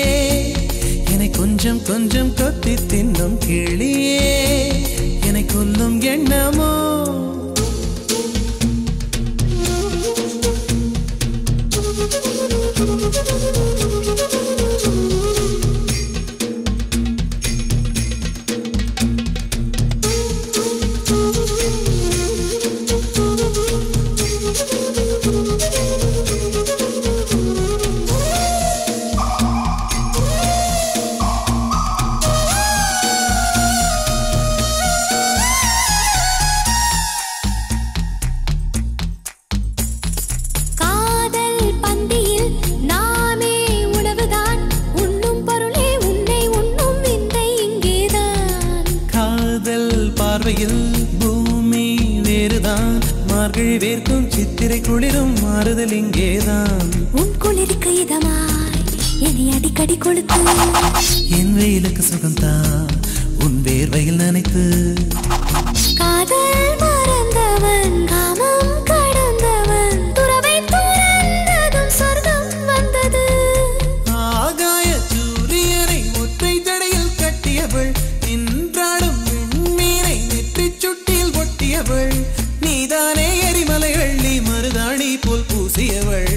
என்னை கொஞ்சம் கொஞ்சம் கொத்தி தின்னும் கிளியே என்னை கொல்லும் எண்ணமோ காதல் பந்தியில் நாமே உணவுதான் உண்ணும் பொருளே உன்னை உண்ணும் விந்தை இங்கேதான் காதல் பார்வையில் பூமி வேறுதான் மார்கழி வேர்க்கும் சித்திரை குளிரும் மாறுதல் இங்கேதான் உன் குளிருக்கு இதமாய் என்னை அடிக்கடி கொளுத்து என் வெயிலுக்கு சுகம்தான் உன் வேர்வையில் நனைத்து காதல் மறந்தவன் காமம் கடந்தவன் துறவை துறந்ததும் சொர்க்கம் வந்தது ஆகாய சூரியனை ஒற்றை தடையில் கட்டியவள் நின்றாடும் விண்மீனை நெற்றிச் சுட்டியில் ஒட்டியவள் நீதானே எரிமலை அள்ளி மருதாணி போல் பூசியவள்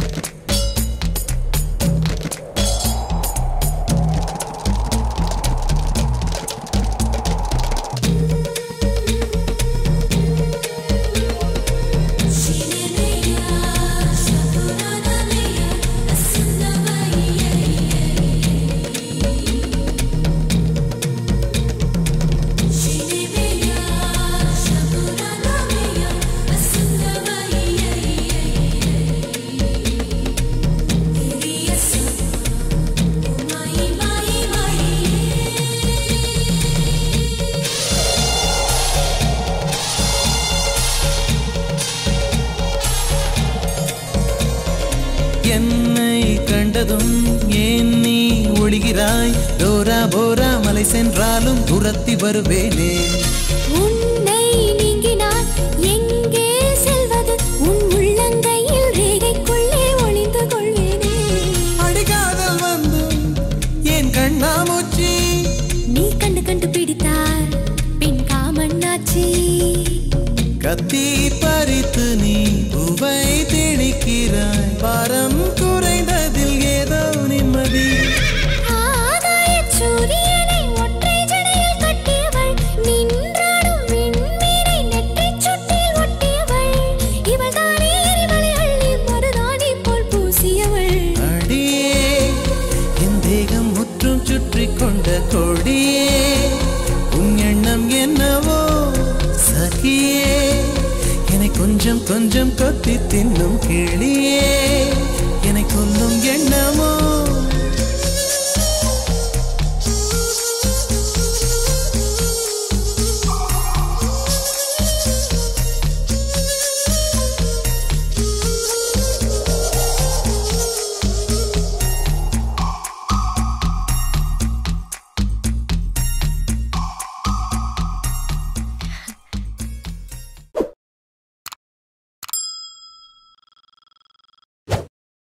என்னை கண்டதும் ஏன் நீ ஒளிகிறாய் டோரா போரா மலை சென்றாலும் துரத்தி வருவேனே உன்னை நீங்கினான் எங்கே செல்வது உன் உள்ளங்கையில் ரேகைக்குள்ளே ஒளிந்து கொள்வேனே அடிகாதல் வந்தும் என் கண்ணாமூச்சி நீ கண்டு கண்டு பிடித்தார் பின் காமண்ணாச்சி கத்தி